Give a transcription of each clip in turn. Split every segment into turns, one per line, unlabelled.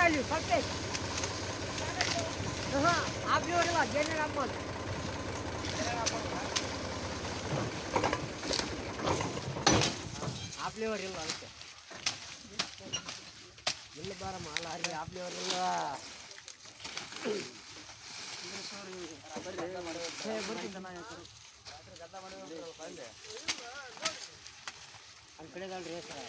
ಅಲ್ಲಿ ಸತ್ತೆ ಹಾಂ ಆಪ್ಲಿವರಿಲ್ಲ ಜೇನಿಗೆ ಹಾಕ್ಬೋದು ಆಪ್ಲಿವರ್ ಇಲ್ಲ ಅದಕ್ಕೆ ಇಲ್ಲ ಬಾರಮ್ಮ ಲಾರಿ ಆಪ್ಲಿವರ್ ಇಲ್ಲ ಏ, ಬರ್ತೀನಿ ಅಲ್ಲಿ ಕಡೆದಲ್ರಿ ಸರ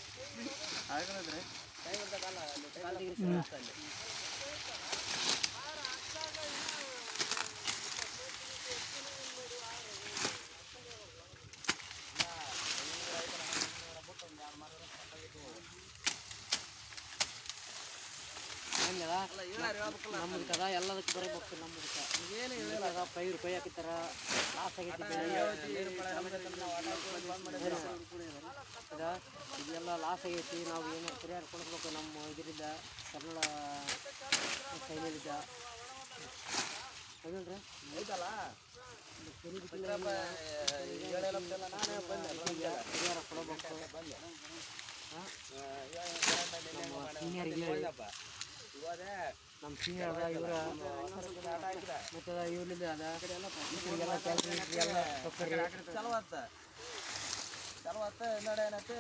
ನಮ್ದು ಕದ ಎಲ್ಲದಕ್ಕೆ ಬರಬೇಕು ನಮ್ದು ಕದ ಪೈರು ಕೈ ಹಾಕಿತ್ತಾರ ಲಾಸ್ ಆಗೈತಿ ಅದ ಇದೆಲ್ಲ ಲಾಸ್ ಆಗೈತಿ ನಾವು ಏನು ಪರಿಹಾರ ಕೊಡಬೇಕು ನಮ್ಮ ಇದರಿಂದ ಕನ್ನಡ ಶೈಲಿಯಿಂದ ಹೌದಲ್ರಿ ಪರಿಹಾರ ಕೊಡಬೇಕು ಸೀನಿಯರ್ ನಮ್ಮ ಸೀನಿಯರ್ ಅದ ಇವರ ಮತ್ತೆ ಇವ್ರಲಿಂದ ಅದ ಇವ್ರಿಗೆಲ್ಲ ಕೆಲಸ ಎಲ್ಲ ಕೊಡ್ತಾರೆ
ಚಲವತ್ತ ಚಲವತ್ತ ಹಿನ್ನಡೆ ಏನೈತಿ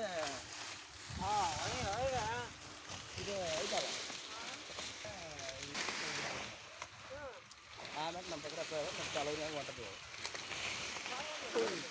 ಇದು ಐತಲ್ಲ ಆಮೇಲೆ ನಮ್ಮ ಪತ್ರ ನಮ್ಮ ಚಾಲೂ ಹೊಂಟದ್ದು